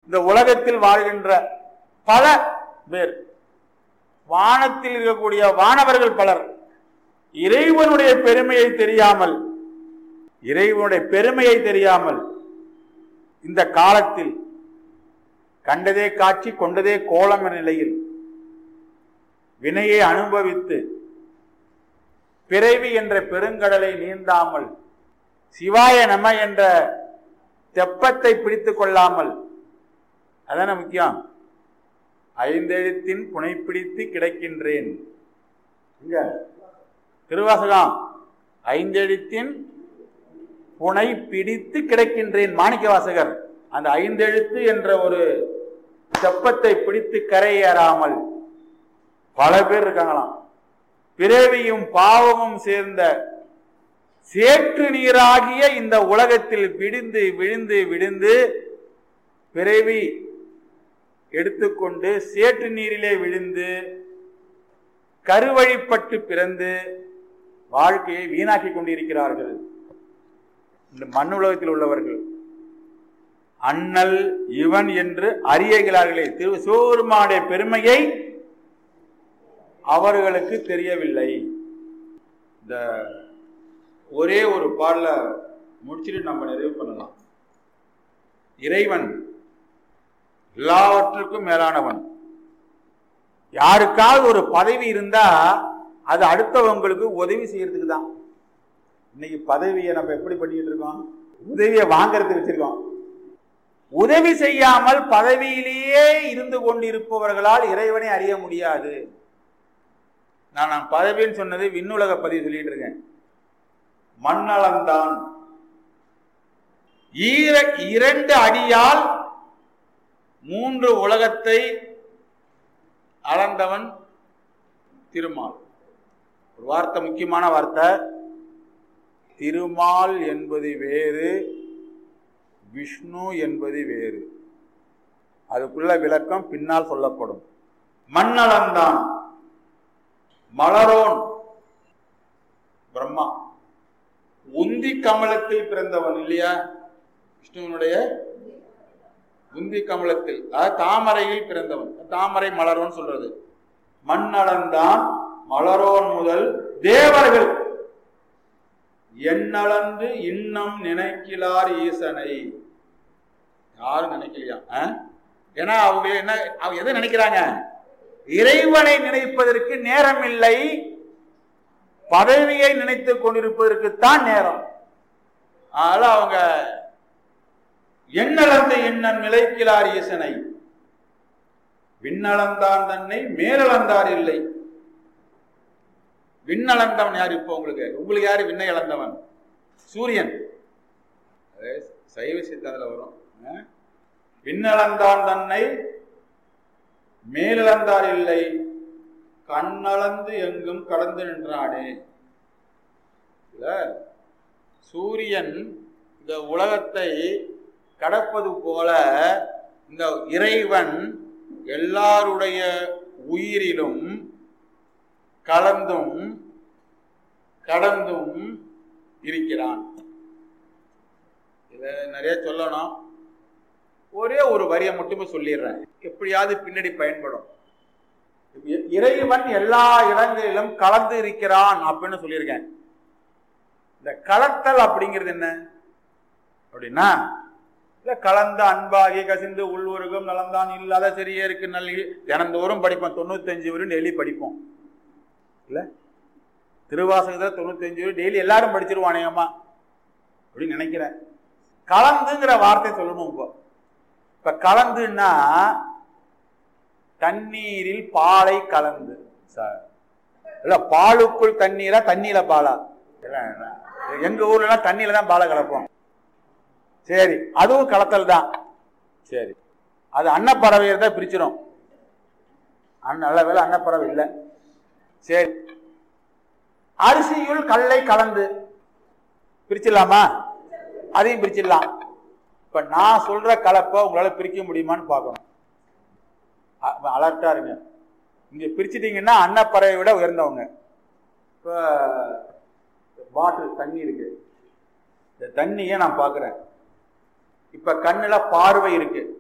இந்த உலகத்தில் வாழ்கின்ற பல பேர் வானத்தில் இருக்கக்கூடிய வானவர்கள் பலர் இறைவனுடைய பெருமையை தெரியாமல் இறைவனுடைய பெருமையை தெரியாமல் இந்த காலத்தில் கண்டதே காட்சி கொண்டதே கோலம் என்ற நிலையில் வினையை அனுபவித்து பிறவி என்ற பெருங்கடலை நீந்தாமல் சிவாய நம என்ற தெப்பத்தை பிடித்துக் கொள்ளாமல் அதான முக்கியம் ஐந்தெழுத்தின் புனை பிடித்து கிடக்கின்றேன் இங்க திருவாசகம் ஐந்தெழுத்தின் புனை பிடித்து கிடக்கின்றேன் மாணிக்க வாசகர் அந்த ஐந்தெழுத்து என்ற ஒரு தெப்பத்தை பிடித்து கரையேறாமல் பல பேர் இருக்காங்களாம் பிறவியும் பாவமும் சேர்ந்த சேற்று நீராகிய இந்த உலகத்தில் விழுந்து விழுந்து விழுந்து பிறவி எடுத்துக்கொண்டு சேற்று நீரிலே விழுந்து கருவழிப்பட்டு பிறந்து வாழ்க்கையை வீணாக்கி கொண்டிருக்கிறார்கள் இந்த மண்ணுலகத்தில் உள்ளவர்கள் அண்ணல் இவன் என்று அறியகிறார்களே திரு சிவபெருமானுடைய பெருமையை அவர்களுக்கு தெரியவில்லை இந்த ஒரே ஒரு பாடல முடிச்சுட்டு நம்ம நிறைவு பண்ணலாம் இறைவன் எல்லாவற்றுக்கும் மேலானவன் யாருக்காவது ஒரு பதவி இருந்தா அது அடுத்தவங்களுக்கு உதவி செய்யறதுக்கு தான் இன்னைக்கு பதவியை நம்ம எப்படி பண்ணிட்டு இருக்கோம் உதவியை வாங்கறதுக்கு வச்சிருக்கோம் உதவி செய்யாமல் பதவியிலேயே இருந்து கொண்டிருப்பவர்களால் இறைவனை அறிய முடியாது நான் நான் பதவின்னு சொன்னது விண்ணுலக பதிவு சொல்லிட்டு இருக்கேன் மண்ணளந்தான் ஈர இரண்டு அடியால் மூன்று உலகத்தை அளந்தவன் திருமால் ஒரு வார்த்தை முக்கியமான வார்த்தை திருமால் என்பது வேறு விஷ்ணு என்பது வேறு அதுக்குள்ள விளக்கம் பின்னால் சொல்லப்படும் மண்ணளந்தான் மலரோன் பிரம்மா உந்தி கமலத்தில் பிறந்தவன் இல்லையா விஷ்ணுவனுடைய உந்தி கமலத்தில் அதாவது தாமரையில் பிறந்தவன் தாமரை மலரோன் சொல்றது மண்ணளந்தான் மலரோன் முதல் தேவர்கள் எண்ணளந்து இன்னம் நினைக்கிறார் ஈசனை யாரும் நினைக்கலையா ஆ? ஏன்னா அவங்க என்ன அவங்க எதை நினைக்கிறாங்க இறைவனை நினைப்பதற்கு நேரம் இல்லை பதவியை நினைத்துக் கொண்டிருப்பதற்குத்தான் நேரம் அதனால அவங்க எண்ணளந்த எண்ணம் நிலைக்கிறார் ஈசனை விண்ணளந்தான் தன்னை மேலளந்தார் இல்லை விண்ணளந்தவன் யார் இப்போ உங்களுக்கு உங்களுக்கு யாரு விண்ணை இழந்தவன் சூரியன் அது சைவ சித்தாந்தில் வரும் ஆ? விண்ணளந்தான் தன்னை மேலிழந்தார் இல்லை கண்ணளந்து எங்கும் கடந்து நின்றானே இல்ல சூரியன் இந்த உலகத்தை கடப்பது போல இந்த இறைவன் எல்லாருடைய உயிரிலும் கலந்தும் கடந்தும் இருக்கிறான் இதை நிறைய சொல்லணும் ஒரே ஒரு வரியை மட்டுமே சொல்லிடுறேன் எப்படியாவது பின்னாடி பயன்படும் இ- இறைவன் எல்லா இடங்களிலும் கலந்து இருக்கிறான் அப்படின்னு சொல்லியிருக்கேன் இந்த கலத்தல் அப்படிங்கிறது என்ன அப்படின்னா இல்ல கலந்த அன்பாகி கசிந்து உள்வுருகம் நலந்தான் இல்லாத சரியே இருக்கு நல்லி தினந்தோறும் படிப்போம் தொண்ணூத்தஞ்சு வரும் டெய்லி படிப்போம் இல்ல திருவாசகத்தை தொண்ணூத்தஞ்சு வரும் டெய்லி எல்லாரும் படிச்சிருவோம் அநேகமா அப்படின்னு நினைக்கிறேன் கலந்துங்கிற வார்த்தை சொல்லணும் இப்போ இப்ப கலந்துன்னா தண்ணீரில் பாலை கலந்து சார் இல்ல பாலுக்குள் தண்ணீரா தண்ணீர பாலா இல்ல, இல்ல. எங்க ஊர்ல எல்லாம் தண்ணியில தான் பாலை கலப்போம் சரி அதுவும் கலத்தல் தான் சரி அது அன்னப்பறவையை தான் பிரிச்சிடும் அண்ண நல்ல வேலை அன்னப்பறவை இல்லை சரி அரிசியுள் கல்லை கலந்து பிரிச்சிடலாமா அதையும் பிரிச்சிடலாம் இப்ப நான் சொல்ற கலப்பை உங்களால பிரிக்க முடியுமான்னு பார்க்கணும் அ- அலர்ட்டா இருங்க இங்க பிரிச்சிட்டீங்கன்னா அன்னப்பறவை விட உயர்ந்தவங்க இப்ப பாட்டில் தண்ணி இருக்கு இந்த தண்ணியை நான் பார்க்கிறேன் இப்ப கண்ணுல பார்வை இருக்கு